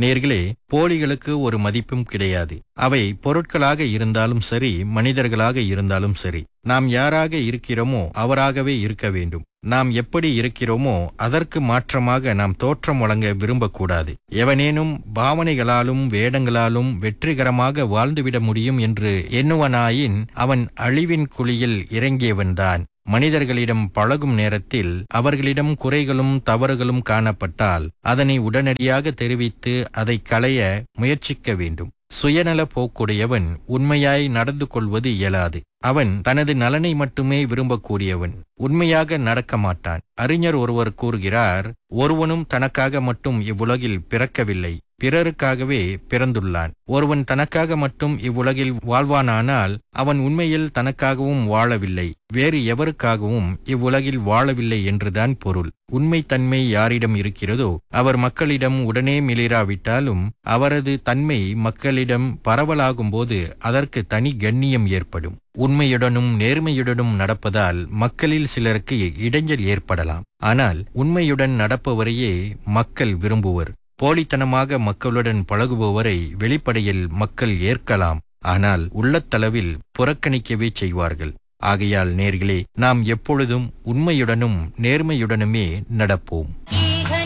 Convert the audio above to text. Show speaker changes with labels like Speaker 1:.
Speaker 1: நேர்களே போலிகளுக்கு ஒரு மதிப்பும் கிடையாது அவை பொருட்களாக இருந்தாலும் சரி மனிதர்களாக இருந்தாலும் சரி நாம் யாராக இருக்கிறோமோ அவராகவே இருக்க வேண்டும் நாம் எப்படி இருக்கிறோமோ அதற்கு மாற்றமாக நாம் தோற்றம் வழங்க விரும்பக்கூடாது எவனேனும் பாவனைகளாலும் வேடங்களாலும் வெற்றிகரமாக வாழ்ந்துவிட முடியும் என்று எண்ணுவனாயின் அவன் அழிவின் குழியில் இறங்கியவன்தான் மனிதர்களிடம் பழகும் நேரத்தில் அவர்களிடம் குறைகளும் தவறுகளும் காணப்பட்டால் அதனை உடனடியாக தெரிவித்து அதை களைய முயற்சிக்க வேண்டும் சுயநல போக்குடையவன் உண்மையாய் நடந்து கொள்வது இயலாது அவன் தனது நலனை மட்டுமே விரும்பக்கூடியவன் உண்மையாக நடக்க மாட்டான் அறிஞர் ஒருவர் கூறுகிறார் ஒருவனும் தனக்காக மட்டும் இவ்வுலகில் பிறக்கவில்லை பிறருக்காகவே பிறந்துள்ளான் ஒருவன் தனக்காக மட்டும் இவ்வுலகில் வாழ்வானானால் அவன் உண்மையில் தனக்காகவும் வாழவில்லை வேறு எவருக்காகவும் இவ்வுலகில் வாழவில்லை என்றுதான் பொருள் உண்மைத்தன்மை யாரிடம் இருக்கிறதோ அவர் மக்களிடம் உடனே மிளிராவிட்டாலும் அவரது தன்மை மக்களிடம் பரவலாகும்போது அதற்கு தனி கண்ணியம் ஏற்படும் உண்மையுடனும் நேர்மையுடனும் நடப்பதால் மக்களில் சிலருக்கு இடைஞ்சல் ஏற்படலாம் ஆனால் உண்மையுடன் நடப்பவரையே மக்கள் விரும்புவர் போலித்தனமாக மக்களுடன் பழகுபவரை வெளிப்படையில் மக்கள் ஏற்கலாம் ஆனால் உள்ளத்தளவில் புறக்கணிக்கவே செய்வார்கள் ஆகையால் நேர்களே நாம் எப்பொழுதும் உண்மையுடனும் நேர்மையுடனுமே நடப்போம்